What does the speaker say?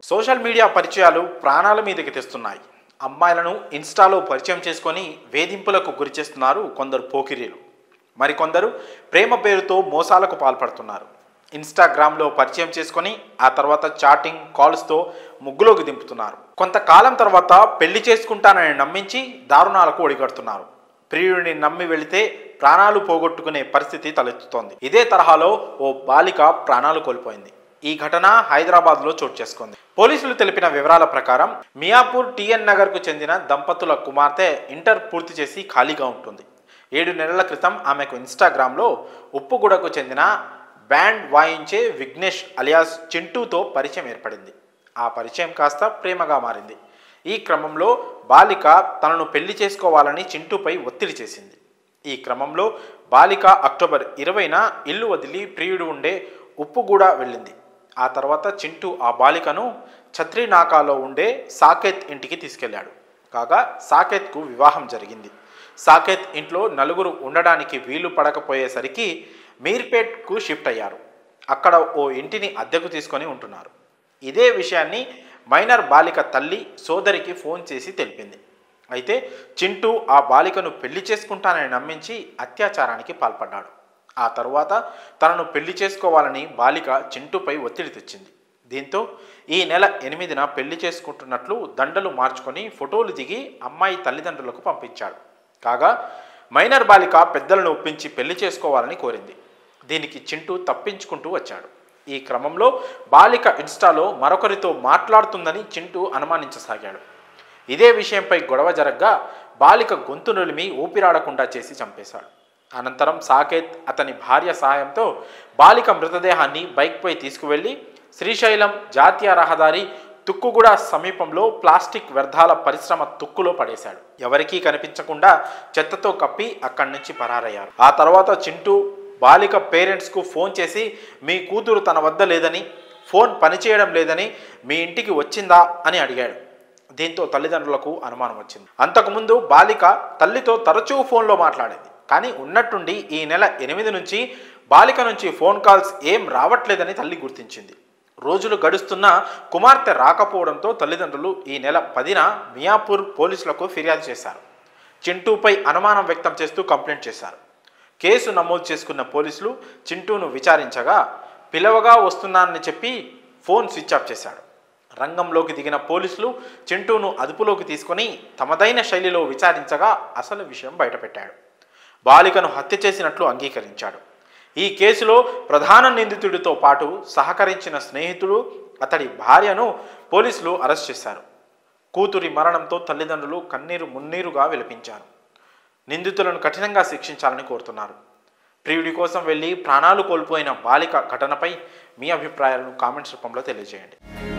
social media పరిచయాలు ప్రాణాల మీదకి తెస్తున్నాయి అమ్మాయిలను ఇన్స్టాలో పరిచయం చేసుకొని వేధింపులకు గురి చేస్తున్నారు కొందరు పోకిరీలు మరికొందరు ప్రేమ పేరుతో మోసాలకు పాల్పడుతున్నారు ఇన్స్టాగ్రామ్లో పరిచయం చేసుకొని ఆ తర్వాత చాటింగ్ కాల్స్తో ముగ్గులోకి దింపుతున్నారు కొంతకాలం తర్వాత పెళ్లి చేసుకుంటానని నమ్మించి దారుణాలకు ఒడిగడుతున్నారు ప్రియుడిని నమ్మి వెళితే ప్రాణాలు పోగొట్టుకునే పరిస్థితి తలెత్తుతోంది ఇదే తరహాలో ఓ బాలిక ప్రాణాలు కోల్పోయింది ఈ ఘటన హైదరాబాద్లో చోటు చేసుకుంది పోలీసులు తెలిపిన వివరాల ప్రకారం మియాపూర్ టిఎన్ నగర్కు చెందిన దంపతుల కుమార్తె ఇంటర్ పూర్తి చేసి ఖాళీగా ఉంటుంది ఏడు నెలల క్రితం ఆమెకు ఇన్స్టాగ్రామ్లో ఉప్పుగూడకు చెందిన బ్యాండ్ వాయించే విఘ్నేష్ అలియాస్ చింటూతో పరిచయం ఏర్పడింది ఆ పరిచయం కాస్త ప్రేమగా మారింది ఈ క్రమంలో బాలిక తనను పెళ్లి చేసుకోవాలని చింటూపై ఒత్తిడి చేసింది ఈ క్రమంలో బాలిక అక్టోబర్ ఇరవైన ఇల్లు వదిలి ప్రియుడు ఉండే ఉప్పుగూడ వెళ్ళింది ఆ తర్వాత చింటూ ఆ బాలికను ఛత్రీనాకాలో ఉండే సాకేత్ ఇంటికి తీసుకెళ్లాడు కాగా సాకేత్కు వివాహం జరిగింది సాకేత్ ఇంట్లో నలుగురు ఉండడానికి వీలు పడకపోయేసరికి మీర్పేట్కు షిఫ్ట్ అయ్యారు అక్కడ ఓ ఇంటిని అద్దెకు తీసుకొని ఉంటున్నారు ఇదే విషయాన్ని మైనర్ బాలిక తల్లి సోదరికి ఫోన్ చేసి తెలిపింది అయితే చింటూ ఆ బాలికను పెళ్లి చేసుకుంటానని నమ్మించి అత్యాచారానికి పాల్పడ్డాడు ఆ తరువాత తనను పెళ్లి చేసుకోవాలని బాలిక చింటూపై ఒత్తిడి తెచ్చింది దీంతో ఈ నెల ఎనిమిదిన పెళ్లి చేసుకుంటున్నట్లు దండలు మార్చుకొని ఫోటోలు దిగి అమ్మాయి తల్లిదండ్రులకు పంపించాడు కాగా మైనర్ బాలిక పెద్దలను ఒప్పించి పెళ్లి చేసుకోవాలని కోరింది దీనికి చింటూ తప్పించుకుంటూ వచ్చాడు ఈ క్రమంలో బాలిక ఇన్స్టాలో మరొకరితో మాట్లాడుతుందని చింటూ అనుమానించసాగాడు ఇదే విషయంపై గొడవ జరగ్గా బాలిక గొంతు నులిమి ఊపిరాడకుండా చేసి చంపేశాడు అనంతరం సాకేత్ అతని భార్య సహాయంతో బాలిక మృతదేహాన్ని బైక్పై తీసుకువెళ్లి శ్రీశైలం జాతీయ రహదారి తుక్కుగూడ సమీపంలో ప్లాస్టిక్ వ్యర్థాల పరిశ్రమ తుక్కులో పడేశాడు ఎవరికీ కనిపించకుండా చెత్తతో కప్పి అక్కడి నుంచి పరారయ్యారు ఆ తర్వాత చింటూ బాలిక పేరెంట్స్కు ఫోన్ చేసి మీ కూతురు తన వద్ద లేదని ఫోన్ పనిచేయడం లేదని మీ ఇంటికి వచ్చిందా అని అడిగాడు దీంతో తల్లిదండ్రులకు అనుమానం వచ్చింది అంతకుముందు బాలిక తల్లితో తరచూ ఫోన్లో మాట్లాడేది కానీ ఉన్నట్టుండి ఈ నెల ఎనిమిది నుంచి బాలిక నుంచి ఫోన్ కాల్స్ ఏం రావట్లేదని తల్లి గుర్తించింది రోజులు గడుస్తున్నా కుమార్తె రాకపోవడంతో తల్లిదండ్రులు ఈ నెల పదిన మియాపూర్ పోలీసులకు ఫిర్యాదు చేశారు చింటూపై అనుమానం వ్యక్తం చేస్తూ కంప్లైంట్ చేశారు కేసు నమోదు చేసుకున్న పోలీసులు చింటూను విచారించగా పిలవగా వస్తున్నానని చెప్పి ఫోన్ స్విచ్ ఆఫ్ చేశాడు రంగంలోకి దిగిన పోలీసులు చింటూను అదుపులోకి తీసుకొని తమదైన శైలిలో విచారించగా అసలు విషయం బయటపెట్టాడు బాలికను హత్య చేసినట్లు అంగీకరించాడు ఈ కేసులో ప్రధాన నిందితుడితో పాటు సహకరించిన స్నేహితుడు అతడి భార్యను పోలీసులు అరెస్ట్ చేశారు కూతురి మరణంతో తల్లిదండ్రులు కన్నీరు మున్నీరుగా విలపించారు నిందితులను కఠినంగా శిక్షించాలని కోరుతున్నారు ప్రియుడి కోసం వెళ్ళి ప్రాణాలు కోల్పోయిన బాలిక ఘటనపై మీ అభిప్రాయాలను కామెంట్స్ రూపంలో తెలియజేయండి